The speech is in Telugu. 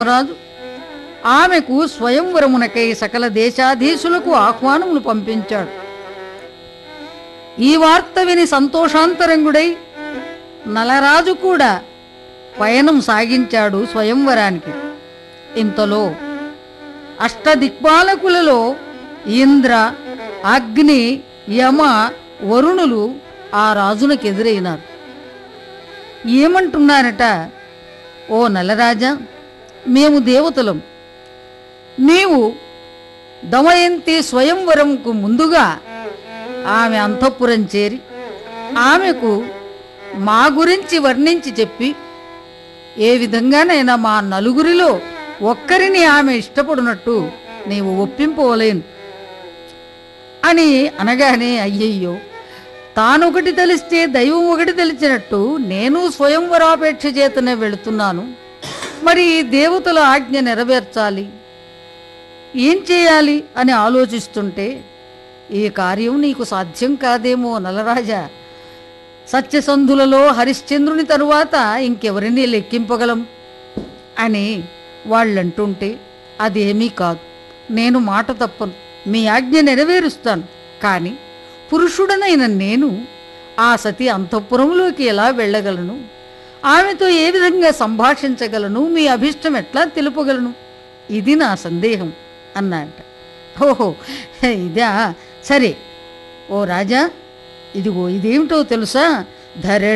ధర్మరాజు ఆమెకు స్వయంవరమునకై సకల దేశాధీశులకు ఆహ్వానములు పంపించాడు ఈ వార్త విని సంతోషాంతరంగుడై నలరాజు కూడా పయనం సాగించాడు స్వయంవరానికి ఇంతలో అష్టదిక్పాలకులలో ఇంద్ర అగ్ని యమ వరుణులు ఆ రాజునకు ఎదురైనారు ఏమంటున్నారట ఓ నలరాజా మేము దేవతలం నీవు దమయంతి స్వయంవరంకు ముందుగా ఆమె అంతఃపురం చేరి ఆమెకు మా గురించి వర్ణించి చెప్పి ఏ విధంగానైనా మా నలుగురిలో ఒక్కరిని ఆమె ఇష్టపడినట్టు నీవు ఒప్పింపవలేను అని అనగానే అయ్యయ్యో తానొకటి తెలిస్తే దైవం ఒకటి తెలిసినట్టు నేను స్వయంవరాపేక్ష చేతనే వెళుతున్నాను మరి ఈ దేవతల ఆజ్ఞ నెరవేర్చాలి ఏం చేయాలి అని ఆలోచిస్తుంటే ఈ కార్యం నీకు సాధ్యం కాదేమో నలరాజా సత్యసంధులలో హరిశ్చంద్రుని తరువాత ఇంకెవరిని లెక్కింపగలం అని వాళ్ళంటుంటే అదేమీ కాదు నేను మాట తప్పను మీ ఆజ్ఞ నెరవేరుస్తాను కానీ పురుషుడనైన నేను ఆ సతి అంతఃపురంలోకి ఎలా వెళ్ళగలను ఆమెతో ఏ విధంగా సంభాషించగలను మీ అభిష్టం ఎట్లా తెలుపగలను ఇది నా సందేహం అన్నట ఓహో ఇదా సరే ఓ రాజా ఇదిగో ఇదేమిటో తెలుసా ధరణి